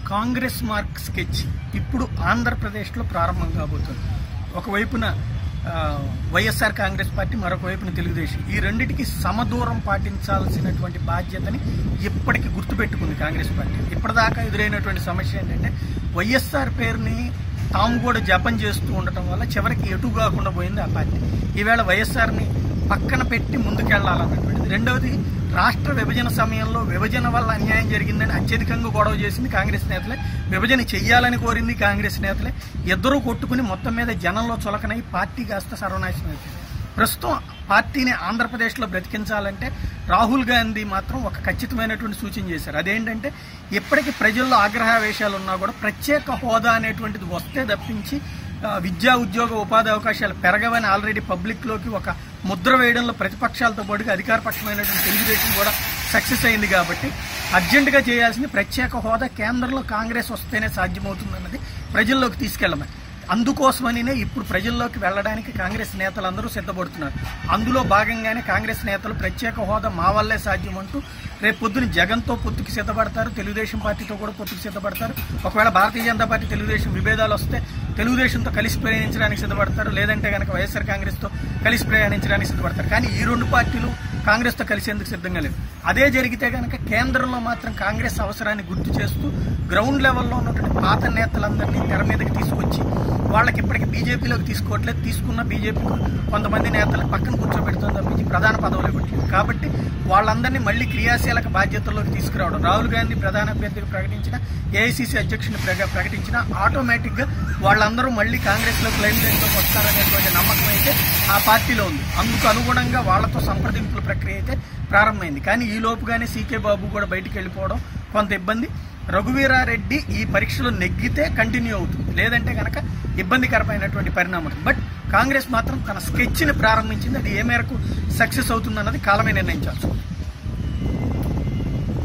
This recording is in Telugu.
కాంగ్రెస్ మార్క్ స్కెచ్ ఇప్పుడు ఆంధ్రప్రదేశ్లో ప్రారంభం కాబోతుంది ఒకవైపున ఆ, వైఎస్ఆర్ కాంగ్రెస్ పార్టీ మరొక వైపున తెలుగుదేశం ఈ రెండిటికి సమదూరం పాటించాల్సినటువంటి బాధ్యతని ఇప్పటికి గుర్తుపెట్టుకుంది కాంగ్రెస్ పార్టీ ఇప్పటిదాకా ఎదురైనటువంటి సమస్య ఏంటంటే వైఎస్ఆర్ పేరుని తాము కూడా జపం చేస్తూ ఉండటం వల్ల చివరికి ఎటు కాకుండా పోయింది ఆ పార్టీ ఈవేళ వైఎస్ఆర్ని పక్కన పెట్టి ముందుకెళ్లాలన్నటువంటిది రెండవది రాష్ట్ర విభజన సమయంలో విభజన వల్ల అన్యాయం జరిగిందని అత్యధికంగా గొడవ చేసింది కాంగ్రెస్ నేతలే విభజన చెయ్యాలని కోరింది కాంగ్రెస్ నేతలే ఇద్దరూ కొట్టుకుని మొత్తం మీద జనంలో చులకనై పార్టీ కాస్త సర్వనాశనం అయిపోయింది ప్రస్తుతం పార్టీని ఆంధ్రప్రదేశ్లో బ్రతికించాలంటే రాహుల్ గాంధీ మాత్రం ఒక ఖచ్చితమైనటువంటి సూచన చేశారు అదేంటంటే ఇప్పటికీ ప్రజల్లో ఆగ్రహావేశాలు ఉన్నా కూడా ప్రత్యేక హోదా అనేటువంటిది వస్తే తప్పించి ఆ, విద్యా ఉద్యోగ ఉపాధి అవకాశాలు పెరగవని ఆల్రెడీ పబ్లిక్లోకి ఒక ముద్ర వేయడంలో ప్రతిపక్షాలతో పాటుగా అధికార పక్షమైనటువంటి తెలుగుదేశం కూడా సక్సెస్ అయింది కాబట్టి అర్జెంటుగా చేయాల్సింది ప్రత్యేక హోదా కేంద్రంలో కాంగ్రెస్ వస్తేనే సాధ్యమవుతుందన్నది ప్రజల్లోకి తీసుకెళ్ళమని అందుకోసమనినే ఇప్పుడు ప్రజల్లోకి వెళ్ళడానికి కాంగ్రెస్ నేతలందరూ సిద్ధపడుతున్నారు అందులో భాగంగానే కాంగ్రెస్ నేతలు ప్రత్యేక హోదా మా వల్లే సాధ్యం అంటూ రేపు పొద్దున జగన్తో పొత్తుకి సిద్ధపడతారు తెలుగుదేశం పార్టీతో కూడా పొత్తుకి సిద్ధపడతారు ఒకవేళ భారతీయ జనతా పార్టీ తెలుగుదేశం విభేదాలు వస్తే తెలుగుదేశంతో కలిసి ప్రయాణించడానికి సిద్ధపడతారు లేదంటే కనుక వైఎస్ఆర్ కాంగ్రెస్తో కలిసి ప్రయాణించడానికి సిద్ధపడతారు కానీ ఈ రెండు పార్టీలు కాంగ్రెస్తో కలిసేందుకు సిద్ధంగా లేవు అదే జరిగితే కనుక కేంద్రంలో మాత్రం కాంగ్రెస్ అవసరాన్ని గుర్తు చేస్తూ గ్రౌండ్ లెవెల్లో ఉన్నటువంటి పాత నేతలందరినీ తెర మీదకి తీసుకొచ్చి వాళ్ళకి ఇప్పటికి బీజేపీలోకి తీసుకోవట్లేదు తీసుకున్న బీజేపీకి కొంతమంది నేతలు పక్కన కూర్చోబెడుతుంది తప్పించి ప్రధాన పదవులు ఇవ్వట్లేదు కాబట్టి వాళ్ళందరినీ మళ్ళీ క్రియాశీలక బాధ్యతల్లోకి తీసుకురావడం రాహుల్ గాంధీ ప్రధాన అభ్యర్థిగా ప్రకటించిన ఏఐసీసీ అధ్యక్షుని ప్రక- ప్రకటించిన ఆటోమేటిక్గా వాళ్ళందరూ మళ్ళీ కాంగ్రెస్లోకి లైన్ లైన్లోకి వస్తారనేటువంటి నమ్మకం అయితే ఆ పార్టీలో ఉంది అందుకు అనుగుణంగా వాళ్ళతో సంప్రదింపుల ప్రక్రియ అయితే ప్రారంభమైంది కానీ ఈ లోపుగానే సీకే బాబు కూడా బయటికి వెళ్ళిపోవడం కొంత ఇబ్బంది రఘువీరారెడ్డి ఈ పరీక్షలో నెగ్గితే కంటిన్యూ అవుతుంది లేదంటే కనుక ఇబ్బందికరమైనటువంటి పరిణామం బట్ కాంగ్రెస్ మాత్రం తన స్కెచ్ని ప్రారంభించింది అది ఏ మేరకు సక్సెస్ అవుతుందన్నది కాలమే నిర్ణయించాల్సి ఉంది